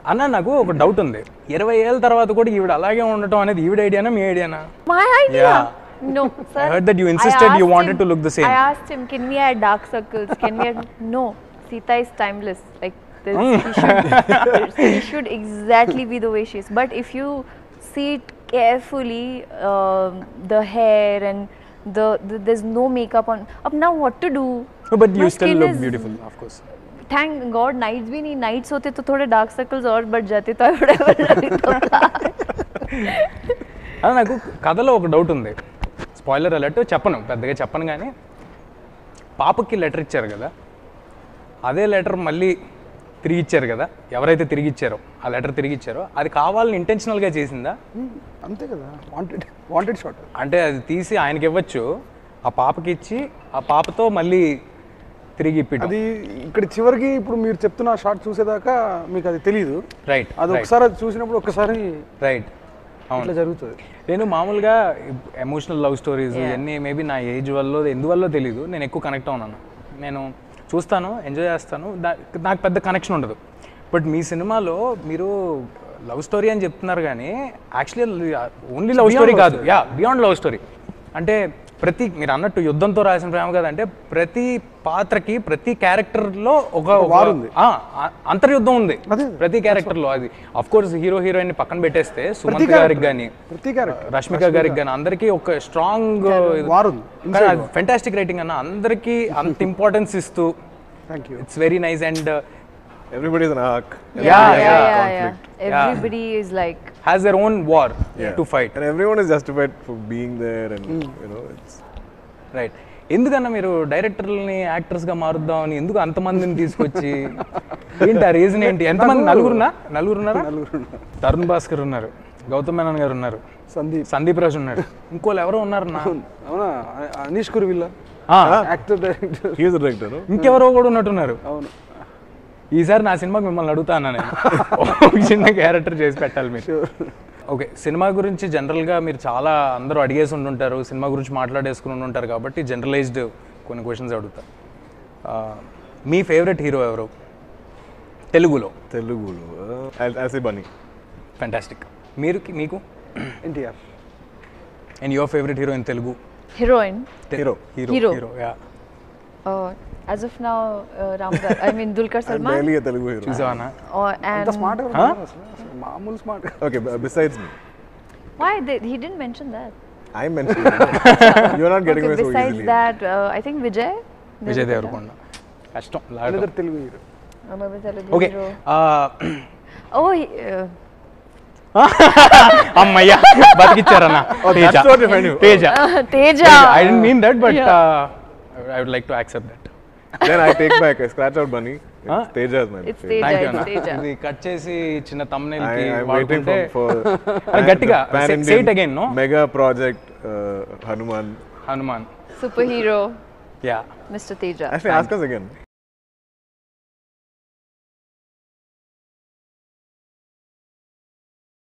అన్న నాకు ఒక డౌట్ ఉంది ఇరవై ఏళ్ళ తర్వాత కూడా ఈవిడ అలాగే ఉండటం అనేది ఈవిడ ఐడియానా మీ ఐడియానా My idea. Yeah. No, sir. heard that you insisted you asked wanted him- to look the same. I asked him, can we add dark circles? Can we add? No, Sita is timeless. Like this, he, should, he should exactly be the way she is. But if you see it carefully, um the hair and the, the there's no makeup on. Up now, what to do? But you My still skin look is- beautiful of course Thank God, nights भी नहीं nights होते तो थोड़े dark circles और बढ़ जाते तो I would have అది నాకు కథలో ఒక డౌట్ ఉంది స్పాయిలర్ అలర్ట్ చెప్పను పెద్దగా చెప్పను కానీ పాపకి లెటర్ ఇచ్చారు కదా అదే లెటర్ మళ్ళీ తిరిగి ఇచ్చారు కదా ఎవరైతే తిరిగి ఇచ్చారో ఆ లెటర్ తిరిగి ఇచ్చారో అది కావాలని ఇంటెన్షనల్గా చేసిందా అంతే కదా వాంటెడ్ వాంటెడ్ షాట్ అంటే అది తీసి ఆయనకి ఇవ్వచ్చు ఆ పాపకి ఇచ్చి ఆ పాపతో మళ్ళీ తిరిగి ఇప్పిట అది ఇక్కడ చివరికి ఇప్పుడు మీరు చెప్తున్న షాట్ చూసేదాకా మీకు అది తెలియదు రైట్ అది ఒకసారి అది చూసినప్పుడు ఒక్కసారి రైట్ అవును ఇట్లా జరుగుతుంది నేను మామూలుగా ఎమోషనల్ లవ్ స్టోరీస్ ఇవన్నీ మేబీ నా ఏజ్ వల్ల ఎందువల్ల తెలియదు నేను ఎక్కువ కనెక్ట్ అవునాను నేను చూస్తాను ఎంజాయ్ చేస్తాను దా- నాకు పెద్ద కనెక్షన్ ఉండదు బట్ మీ సినిమాలో మీరు లవ్ స్టోరీ అని చెప్తున్నారు కానీ యాక్చువల్లీ ఓన్లీ లవ్ స్టోరీ కాదు యా బియాండ్ లవ్ స్టోరీ అంటే ప్రతి మీరు అన్నట్టు యుద్ధంతో రాసిన ప్రేమ కదంటే ప్రతి పాత్రకి ప్రతి క్యారెక్టర్లో ఒక వార్ ఉంది. ఆ, ఆ- అంతర్యుద్ధం ఉంది అదే. ప్రతి క్యారెక్టర్లో అది అఫ్ కోర్స్ హీరో హీరోయిన్ పక్కన పెట్టేస్తే సుమంత్ character. గారికి కానీ ప్రతి క్యారెక్టర్ రష్మిక గారికి కానీ అందరికీ ఒక స్ట్రాంగ్ వార్ ఉంది ఫెంటాస్టిక్ రైటింగ్ అన్న అందరికీ అంత ఇంపార్టెన్స్ ఇస్తూ thank you it's very nice and Everybody's an arc. Yeah, yeah, yeah, yeah, conflict. yeah. Everybody is like has their own war Yeah. To fight And everyone is justified for being there and, you know, it's. Right ఎందుకన్నా మీరు డైరెక్టర్లని actors గా మారుద్దామని ఎందుకు అంతమందిని తీసుకొచ్చి ఏంటి ఆ reason ఏంటి ఎంతమంది నలుగురునా నలుగురున్నారా తరుణ్ భాస్కర్ ఉన్నారు గౌతమ్ మేనన్ గారు ఉన్నారు సందీప్ సందీప్ రాజు ఉన్నాడు ఇంకోళ్ళు ఎవరో ఉన్నారు నా అవునా అనీష్ కురువిల్ల ఆ, actor director He's the director, no? ఇంకెవరో కూడా ఉన్నట్టున్నారు అవును ఈసారి నా సినిమాకి మిమ్మల్ని అడుగుతాను నేను ఒక చిన్న క్యారెక్టర్ చేసి పెట్టాలి మీరు ఓకే సినిమా గురించి జనరల్గా మీరు చాలా అందరూ అడిగేసి ఉంటుంటారు సినిమా గురించి మాట్లాడేసుకుని ఉంటుంటారు కాబట్టి జనరలైజ్డ్ కొన్ని క్వశ్చన్స్ అడుగుతా ఆ, మీ ఫేవరెట్ హీరో ఎవరు తెలుగులో Telugu. Uh, I'll, I'll say Bunny. Fantastic మీరు మీకు NTR and your favourite hero in Telugu heroine. Hero. Hero Hero. Hero yeah Uh, as of now, uh, Ram Gar- I mean Dulquer I'm Salman. barely a Telugu hero. చూసావానా Or, అంత and smart ఎవరు ఉన్నారు అసలు అసలు మామూలు smart Okay, but besides me. why they, he didn't mention that? I mentioned it. You're not getting okay, away so besides easily. that, uh, I think Vijay. Vijay Deverakonda కష్టం లాగడం. Another Telugu hero Another Telugu okay hero. ఆ, Oh, he, uh, అమ్మయ్యా బతికిచ్చారన్న Teja that's what you find you- Teja Teja. I didn't mean that but Yeah. I would like to accept that then I take back, I scratch out Bunny. It's Huh? Teja is my It's favorite. Thank you Teja, అన్న it's Teja. ఇది cut చేసి చిన్న thumbnail I, కి I'm waiting వాడుకుంటే for, for అరే గట్టిగా, the say- pan-Indian say it again, no? Mega project uh, Hanuman. Uh, Hanuman Superhero, yeah Mr. Teja. Actually, ask us again.